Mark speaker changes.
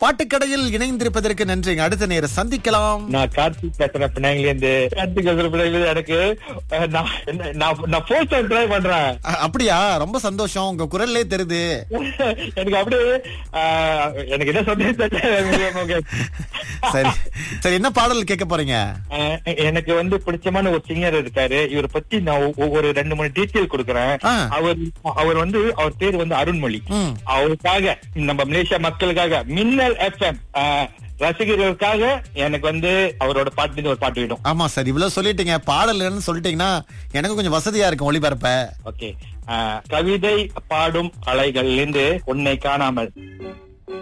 Speaker 1: பாட்டுக்கடையில் இணைந்திருப்பதற்கு நன்றிங்க அடுத்த நேரம் சந்திக்கலாம்
Speaker 2: நான் கார்த்திக் பேசுறேன் பினாங்கில இருந்து கார்த்திக் பேசுற பினாங்கில இருந்து எனக்கு அஹ், நான் என்ன- நான் நான் ஃபோர்த் டைம் ட்ரை பண்றேன்
Speaker 1: அ- அப்படியா ரொம்ப சந்தோஷம் உங்க குரல்லே தெரியுது
Speaker 2: எனக்கு அப்படியே அஹ், எனக்கு என்ன சொல்றது தெரியல
Speaker 1: சரி சரி என்ன பாடல் கேட்க போறீங்க
Speaker 2: அஹ், எனக்கு வந்து பிடிச்சமான ஒரு சிங்கர் இருக்காரு இவரை பத்தி நான் ஒ- ஒரு ரெண்டு மூணு டீட்டெயில் கொடுக்குறேன்
Speaker 1: ஆ.
Speaker 2: அவர் அவர் வந்து அவர் பேர் வந்து அருண்மொழி
Speaker 1: ம்.
Speaker 2: அவருக்காக நம்ம மலேசியா மக்களுக்காக மின்னல் எஃப்எம் ரசிகர்களுக்காக எனக்கு வந்து அவரோட பாட்டு ஒரு பாட்டு விடும்
Speaker 1: ஆமா சார் இவ்வளவு சொல்லிட்டீங்க பாடல்னு சொல்லிட்டீங்கன்னா எனக்கு கொஞ்சம் வசதியா இருக்கும் ஒளிபரப்ப
Speaker 2: ஓகே கவிதை பாடும் அலைகள் இருந்து உன்னை காணாமல்